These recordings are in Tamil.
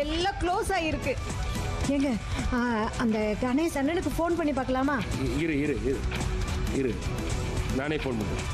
எல்லாம் க்ளோஸ் ஆகிருக்கு ஏங்க ஆ, அந்த கணேஷ் அண்ணனுக்கு ஃபோன் பண்ணி பார்க்கலாமா இ- இரு இரு இரு இரு நானே ஃபோன் பண்ணுறேன்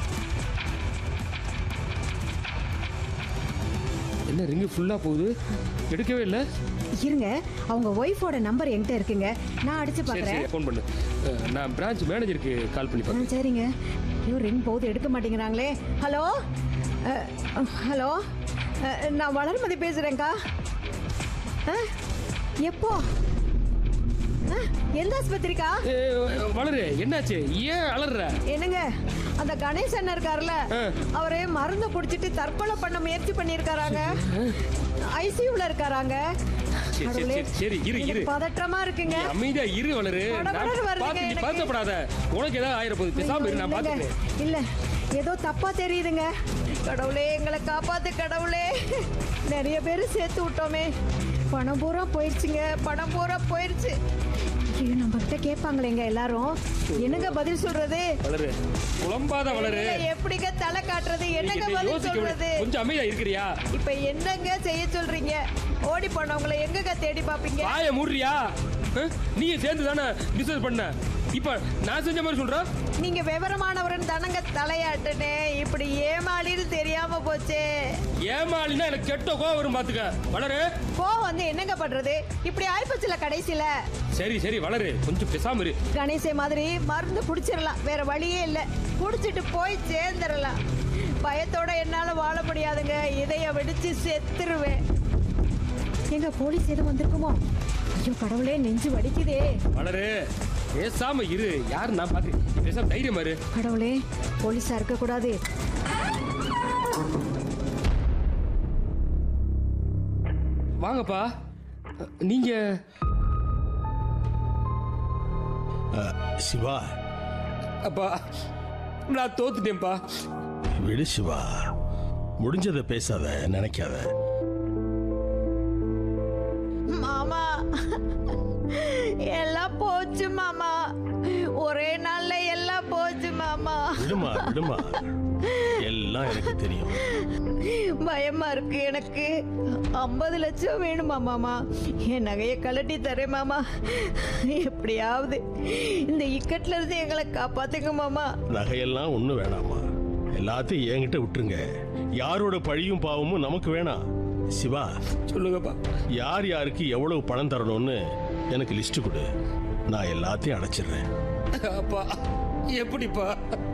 என்ன ரிங்கு ஃபுல்லாக போகுது எடுக்கவே இல்லை இருங்க அவங்க ஒய்ஃபோட நம்பர் என்கிட்ட இருக்குங்க நான் அடிச்சு சரி பார்க்குறேன் சரி ஃபோன் பண்ணு அஹ், நான் பிரான்ச் மேனேஜருக்கு கால் பண்ணி ஆ, பார்க்குறேன் சரிங்க ஐயோ ரிங் போகுது எடுக்க மாட்டேங்கிறாங்களே ஹலோ அஹ், அஹ், ஹலோ அஹ், நான் வளர்மதி பேசுகிறேங்க்கா ஆ எப்போ ஆ, எந்த ஆஸ்பத்திரிக்கா வளரு என்னாச்சு ஏன் அலற என்னங்க அந்த கணேஷ் அண்ணன் இருக்காருல்ல ஆ. அவரே மருந்து குடிச்சிட்டு தற்கொலை பண்ண முயற்சி பண்ணியிருக்காராங்க ஐசியூல இருக்காராங்க சரி, சரி, கடவுளே, சரி, சரி, இரு, எனக்கு இரு. பதற்றமா இருக்குங்க நீ அமைதியா இரு வளரு படபடன்னு நான் வருதுங்க பார்த்து நீ எனக்கு. பதட்டப்படாத உனக்கு ஏதாவது ஆயிரம் போகுது பேசாம இரு நான் இல்லைங்க. பார்த்துக்கிறேன் இல்ல ஏதோ தப்பா தெரியுதுங்க கடவுளே எங்களை காப்பாத்து கடவுளே நிறைய பேர் சேர்த்து விட்டோமே பணம் பூரா போயிடுச்சுங்க பணம் பூரா போயிடுச்சு ஐயோ நம்ம கிட்ட கேட்பாங்களேங்க எல்லாரும் என்னங்க பதில் சொல்றது வளரு குழம்பாத வளரு இல்ல, எப்படிங்க தலை காட்டுறது என்னங்க நீ பதில் யோசிக்க சொல்றது விடு. கொஞ்சம் அமைதியா இருக்கிறியா இப்ப என்னங்க செய்ய சொல்றீங்க ஓடி போனவங்களை எங்கங்க தேடி பாப்பீங்க வாய மூடுறியா அஹ்? நீயும் சேர்ந்து தானே பிசினஸ் பண்ண இப்ப நான் செஞ்ச மாதிரி சொல்ற நீங்க விவரமானவரன் தானங்க தலையாட்டுனே இப்படி ஏமாளின்னு தெரியாம போச்சே ஏமாலினா எனக்கு கெட்ட கோவம் வரும் பாத்துக்க வளரு கோவம் வந்து என்னங்க பண்றது இப்படி ஆயிப்போச்சுல கடைசியில சரி சரி வளரு கொஞ்சம் பேசாம இரு கணேசே மாதிரி மருந்து குடிச்சிடலாம் வேற வழியே இல்ல குடிச்சிட்டு போய் சேர்ந்துடலாம் பயத்தோட என்னால வாழ முடியாதுங்க இதய வெடிச்சு செத்துருவேன் எங்க போலீஸ் எதுவும் வந்திருக்குமோ ஐயோ கடவுளே நெஞ்சு வலிக்குதே வளரு பேசாம இரு யாரு நான் பாத்து பேசாம தைரியமா இரு கடவுளே போலீஸா இருக்க கூடாது வாங்கப்பா நீங்க சிவா அப்பா நான் தோத்துட்டேன்ப்பா விடு சிவா முடிஞ்சதை பேசாத நினைக்காத மாமா எல்லாம் போச்சு மாமா ஒரே நாள்ல எல்லாம் போச்சு மாமா விடுமா விடுமா எல்லாம் எனக்கு தெரியும் பயமா இருக்கு எனக்கு ஐம்பது லட்சம் வேணுமா மாமா என் நகையை கழட்டி தரேன் மாமா எப்படியாவது இந்த இக்கட்ல இருந்து எங்களை காப்பாத்துங்க மாமா நகையெல்லாம் ஒன்றும் வேணாமா எல்லாத்தையும் என்கிட்ட விட்டுருங்க யாரோட பழியும் பாவமும் நமக்கு வேணாம் சிவா சொல்லுங்கப்பா யார் யாருக்கு எவ்வளவு பணம் தரணும்னு எனக்கு லிஸ்ட் கொடு நான் எல்லாத்தையும் அடைச்சிடுறேன் அப்பா எப்படிப்பா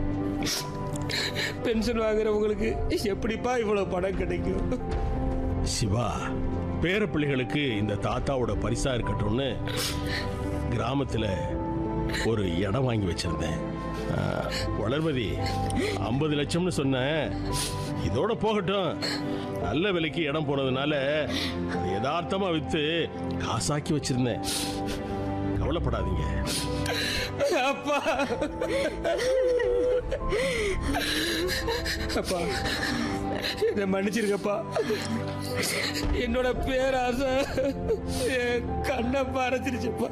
பென்ஷன் வாங்குறவங்களுக்கு எப்படிப்பா இவ்வளவு பணம் கிடைக்கும் சிவா பேர பிள்ளைகளுக்கு இந்த தாத்தாவோட பரிசா இருக்கட்டும்னு கிராமத்துல ஒரு இடம் வாங்கி வச்சிருந்தேன் ஆ, வளர்மதி ஐம்பது லட்சம்னு சொன்னேன் இதோட போகட்டும் நல்ல விலைக்கு இடம் போனதுனால அதை யதார்த்தமா வித்து காசாக்கி வச்சிருந்தேன் கவலைப்படாதீங்க அப்பா அப்பா என்னை மன்னிச்சிருக்கப்பா என்னோட பேராசை என் கண்ணை பறச்சிருச்சுப்பா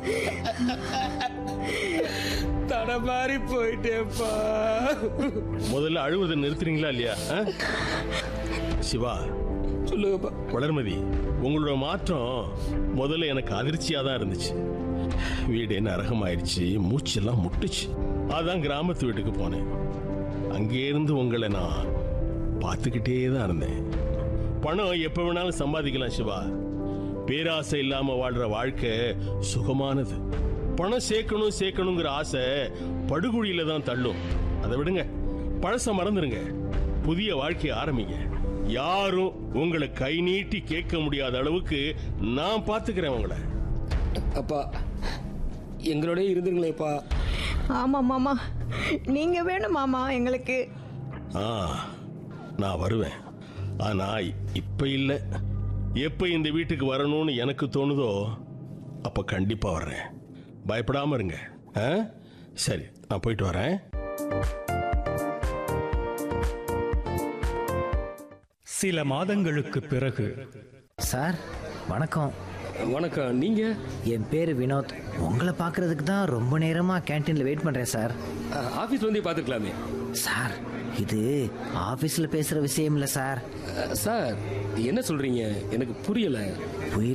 தடமாறி போயிட்டேப்பா முதல்ல அழுவதை நிறுத்துறீங்களா இல்லையா ஆ? சிவா சொல்லுங்கப்பா வளர்மதி உங்களோட மாற்றம் முதல்ல எனக்கு அதிர்ச்சியா தான் இருந்துச்சு வீடு நரகமாயிருச்சு மூச்செல்லாம் முட்டுச்சு அதான் கிராமத்து வீட்டுக்கு போனேன் அங்கே இருந்து உங்களை நான் பார்த்துக்கிட்டே தான் இருந்தேன் பணம் எப்ப வேணாலும் சம்பாதிக்கலாம் சிவா பேராசை இல்லாம வாழ்ற வாழ்க்கை சுகமானது பணம் சேர்க்கணும் சேர்க்கணுங்கிற ஆசை படுகுழியில தான் தள்ளும் அதை விடுங்க பழச மறந்துருங்க புதிய வாழ்க்கையை ஆரம்பிங்க யாரும் உங்களை கை நீட்டி கேட்க முடியாத அளவுக்கு நான் பாத்துக்கிறேன் உங்களை அப்பா எங்களோடய இருந்துருங்களேப்பா ஆமா மாமா நீங்க வேணும் மாமா எங்களுக்கு ஆ நான் வருவேன் ஆனா இப்ப இல்ல எப்ப இந்த வீட்டுக்கு வரணும்னு எனக்கு தோணுதோ அப்ப கண்டிப்பா வர்றேன் பயப்படாம இருங்க ஆ? சரி நான் போயிட்டு வரேன் சில மாதங்களுக்கு பிறகு சார் வணக்கம் வணக்கம் நீங்க என் பேர் வினோத் உங்களை பார்க்கறதுக்கு தான் ரொம்ப நேரமாக கேன்டீனில் வெயிட் பண்ணுறேன் சார் ஆஃபீஸ் வந்து பார்த்துருக்கலாமே சார் இது ஆஃபீஸில் பேசுகிற விஷயம் இல்லை சார் சார் என்ன சொல்றீங்க எனக்கு புரியல புரிய